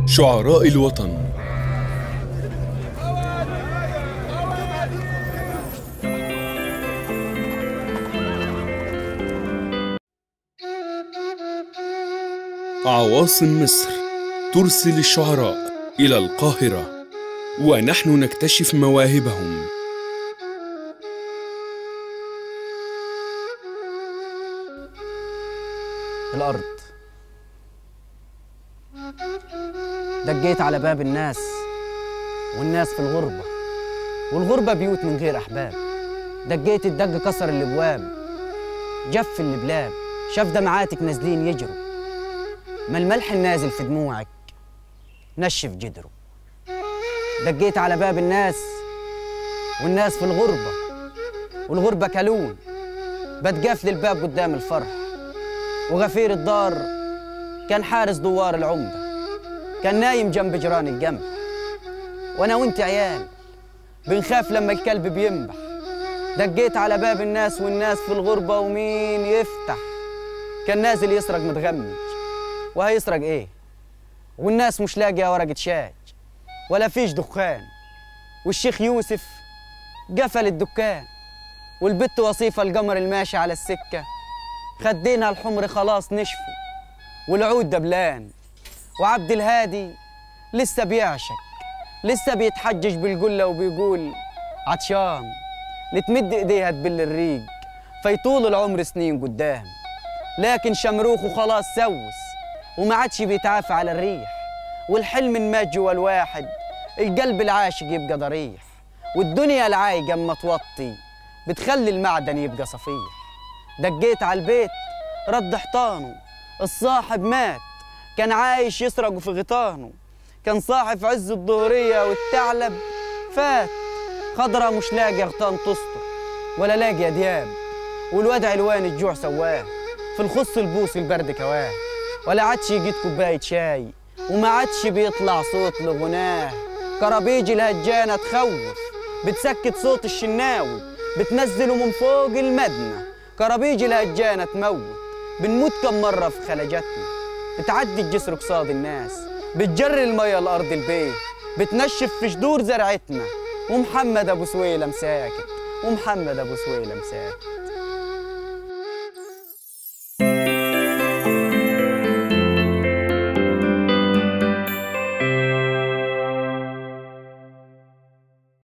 شعراء الوطن عواصم مصر ترسل الشعراء إلى القاهرة ونحن نكتشف مواهبهم الأرض دقيت على باب الناس والناس في الغربة والغربة بيوت من غير أحباب دقيت الدق كسر الأبواب جف البلاب شاف دمعاتك نازلين يجروا ما الملح النازل في دموعك نشف جدره دقيت على باب الناس والناس في الغربة والغربة كلون بتقفل الباب قدام الفرح وغفير الدار كان حارس دوار العمدة كان نايم جنب جيران الجنب وانا وانت عيال بنخاف لما الكلب بينبح دقيت على باب الناس والناس في الغربة ومين يفتح كان نازل يسرق متغمج وهيسرق ايه والناس مش لاقية ورقة شاج ولا فيش دخان والشيخ يوسف قفل الدكان والبت وصيفة القمر الماشي على السكة خدينا الحمر خلاص نشفوا والعود دبلان وعبد الهادي لسه بيعشق لسه بيتحجج بالقلة وبيقول عطشان لتمد ايديها تبل الريق فيطول العمر سنين قدام لكن شمروخه خلاص سوس وما عادش بيتعافى على الريح والحلم مات جوا الواحد القلب العاشق يبقى ضريح والدنيا العايقة اما توطي بتخلي المعدن يبقى صفيح دقيت على البيت رد حيطانه الصاحب مات كان عايش يسرقه في غيطانه كان صاحب في عز الظهرية والثعلب فات خضرة مش لاقي غطان تسطر ولا لاقي دياب والواد علوان الجوع سواه في الخص البوس البرد كواه ولا عادش يجيد كوباية شاي وما عادش بيطلع صوت لغناه كرابيج الهجانة تخوف بتسكت صوت الشناوي بتنزله من فوق المدنة كرابيج الهجانة تموت بنموت كم مرة في خلجاتنا بتعدي الجسر قصاد الناس بتجري المية لأرض البيت بتنشف في جذور زرعتنا ومحمد أبو سويلة مساكت ومحمد أبو سويلة مساكت